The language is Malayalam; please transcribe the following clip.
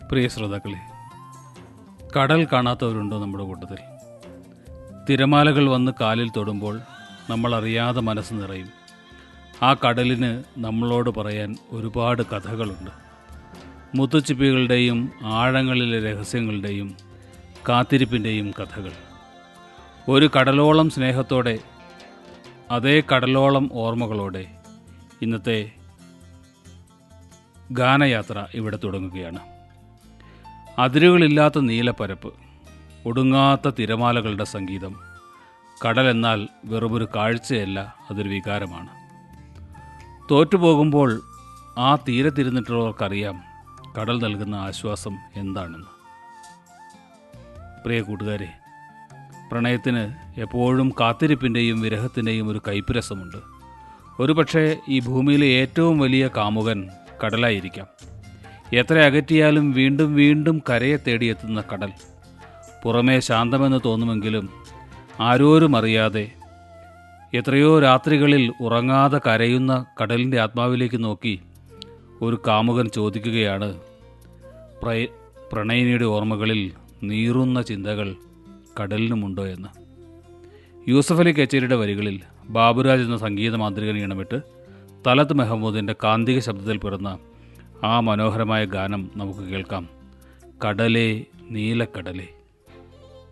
പ്രിയ ശ്രോതാക്കളെ കടൽ കാണാത്തവരുണ്ടോ നമ്മുടെ കൂട്ടത്തിൽ തിരമാലകൾ വന്ന് കാലിൽ തൊടുമ്പോൾ നമ്മൾ അറിയാതെ മനസ്സ് നിറയും ആ കടലിന് നമ്മളോട് പറയാൻ ഒരുപാട് കഥകളുണ്ട് മുത്തുച്ചിപ്പികളുടെയും ആഴങ്ങളിലെ രഹസ്യങ്ങളുടെയും കാത്തിരിപ്പിൻ്റെയും കഥകൾ ഒരു കടലോളം സ്നേഹത്തോടെ അതേ കടലോളം ഓർമ്മകളോടെ ഇന്നത്തെ ഗാനയാത്ര ഇവിടെ തുടങ്ങുകയാണ് അതിരുകളില്ലാത്ത നീലപ്പരപ്പ് ഒടുങ്ങാത്ത തിരമാലകളുടെ സംഗീതം കടലെന്നാൽ വെറുമൊരു കാഴ്ചയല്ല അതൊരു വികാരമാണ് തോറ്റുപോകുമ്പോൾ ആ തീരത്തിരുന്നിട്ടുള്ളവർക്കറിയാം കടൽ നൽകുന്ന ആശ്വാസം എന്താണെന്ന് പ്രിയ കൂട്ടുകാരെ പ്രണയത്തിന് എപ്പോഴും കാത്തിരിപ്പിൻ്റെയും വിരഹത്തിൻ്റെയും ഒരു കൈപ്പുരസമുണ്ട് ഒരുപക്ഷെ ഈ ഭൂമിയിലെ ഏറ്റവും വലിയ കാമുകൻ കടലായിരിക്കാം എത്ര അകറ്റിയാലും വീണ്ടും വീണ്ടും കരയെ തേടിയെത്തുന്ന കടൽ പുറമേ ശാന്തമെന്ന് തോന്നുമെങ്കിലും ആരോരും അറിയാതെ എത്രയോ രാത്രികളിൽ ഉറങ്ങാതെ കരയുന്ന കടലിൻ്റെ ആത്മാവിലേക്ക് നോക്കി ഒരു കാമുകൻ ചോദിക്കുകയാണ് പ്രയ പ്രണയിനിയുടെ ഓർമ്മകളിൽ നീറുന്ന ചിന്തകൾ കടലിനുമുണ്ടോ എന്ന് യൂസഫ് അലി കച്ചേരിയുടെ വരികളിൽ ബാബുരാജ് എന്ന സംഗീത മാന്ത്രികനെ ഇണമിട്ട് തലത്ത് മെഹമ്മൂദിൻ്റെ കാന്തിക ശബ്ദത്തിൽ പിറന്ന ആ മനോഹരമായ ഗാനം നമുക്ക് കേൾക്കാം കടലേ നീലക്കടലേ